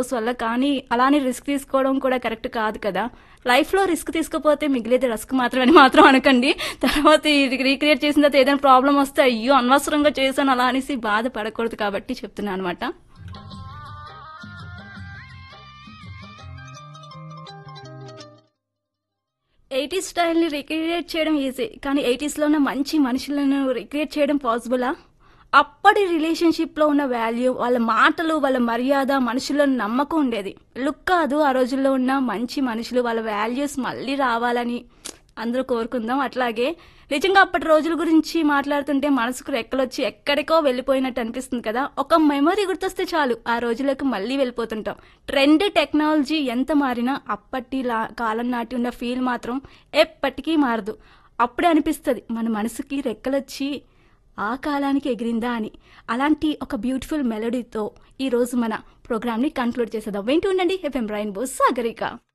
heroes వల్ల కానీ అలానే రిస్క్ తీసుకోవడం కూడా కరెక్ట్ కాదు కదా లైఫ్లో రిస్క్ తీసుకోపోతే మిగిలేది రిస్క్ మాత్రమే అని మాత్రం అనకండి తర్వాత రీక్రియేట్ చేసిన తర్వాత ఏదైనా ప్రాబ్లం వస్తే అయ్యో అనవసరంగా చేశాను అలా అనేసి బాధపడకూడదు కాబట్టి చెప్తున్నాను అనమాట ఎయిటీస్ స్టైల్ని రిక్రియేట్ చేయడం ఈజీ కానీ ఎయిటీస్లో ఉన్న మంచి మనుషులను రిక్రియేట్ చేయడం పాసిబులా అప్పటి రిలేషన్షిప్లో ఉన్న వాల్యూ వాళ్ళ మాటలు వాళ్ళ మర్యాద మనుషుల్లో నమ్మకం ఉండేది లుక్ కాదు ఆ రోజుల్లో ఉన్న మంచి మనుషులు వాళ్ళ వాల్యూస్ మళ్ళీ రావాలని అందరూ కోరుకుందాం అట్లాగే నిజంగా అప్పటి రోజుల గురించి మాట్లాడుతుంటే మనసుకు రెక్కలొచ్చి ఎక్కడికో వెళ్ళిపోయినట్టు అనిపిస్తుంది కదా ఒక మెమరీ గుర్తొస్తే చాలు ఆ రోజులకు మళ్ళీ వెళ్ళిపోతుంటాం ట్రెండ్ టెక్నాలజీ ఎంత మారినా అప్పటి లా- కాలం నాటి ఉన్న ఫీల్ మాత్రం ఎప్పటికీ మారదు అప్పుడే అనిపిస్తుంది మన మనసుకి రెక్కలొచ్చి ఆ కాలానికి ఎగిరిందా అని అలాంటి ఒక బ్యూటిఫుల్ మెలడీతో ఈ రోజు మన ప్రోగ్రామ్ని కంక్లూడ్ చేసేద్దాం వింటూ ఉండండి ఎఫ్ఎం రైన్బో సాగరిక